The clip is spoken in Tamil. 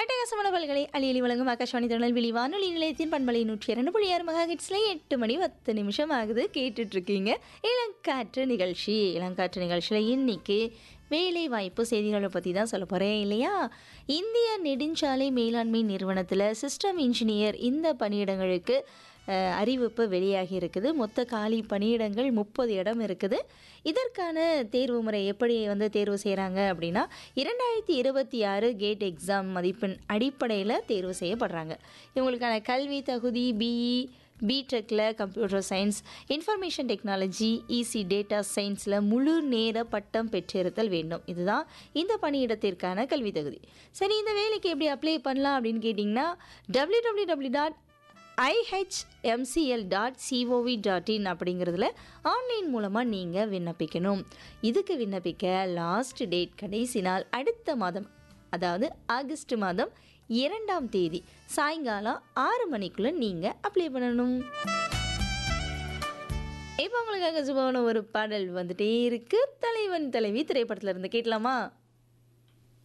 அட்டகாசமான பல்களை அலியலி வழங்கும் ஆகாஷ்வாணி திருநெல்வேலி வானொலி நிலையத்தின் பண்பலை நூற்றி இரண்டு புள்ளி ஆறு மகா ஹிட்ஸில் எட்டு மணி பத்து நிமிஷம் ஆகுது கேட்டுட்டு இருக்கீங்க இளங்காற்று நிகழ்ச்சி இளங்காற்று நிகழ்ச்சியில் இன்னைக்கு வேலை வாய்ப்பு செய்திகளை பற்றி தான் சொல்ல போகிறேன் இல்லையா இந்திய நெடுஞ்சாலை மேலாண்மை நிறுவனத்தில் சிஸ்டம் இன்ஜினியர் இந்த பணியிடங்களுக்கு அஹ், அறிவிப்பு வெளியாகி இருக்குது மொத்த காலி பணியிடங்கள் முப்பது இடம் இருக்குது இதற்கான தேர்வு முறை எப்படி வந்து தேர்வு செய்கிறாங்க அப்படின்னா இரண்டாயிரத்தி இருபத்தி ஆறு கேட் எக்ஸாம் மதிப்பெண் அடிப்படையில் தேர்வு செய்யப்படுறாங்க இவங்களுக்கான கல்வி தகுதி பிஇ பிடெக்கில் computer science information technology EC data சயின்ஸில் முழு நேர பட்டம் பெற்றிருத்தல் வேண்டும் இதுதான் இந்த பணியிடத்திற்கான கல்வி தகுதி சரி இந்த வேலைக்கு எப்படி அப்ளை பண்ணலாம் அப்படின்னு கேட்டிங்கன்னா W W W dot IHMCL dot COV dot in அப்படிங்கிறதுல ஆன்லைன் மூலமாக நீங்கள் விண்ணப்பிக்கணும் இதுக்கு விண்ணப்பிக்க லாஸ்ட் டேட் கடைசி நாள் அடுத்த மாதம் அதாவது ஆகஸ்ட் மாதம் இரண்டாம் தேதி சாயங்காலம் ஆறு மணிக்குள்ளே நீங்கள் அப்ளை பண்ணணும் இப்போ உங்களுக்காக சுபமான ஒரு பாடல் வந்துட்டே இருக்கு தலைவன் தலைவி திரைப்படத்துல இருந்து கேட்கலாமா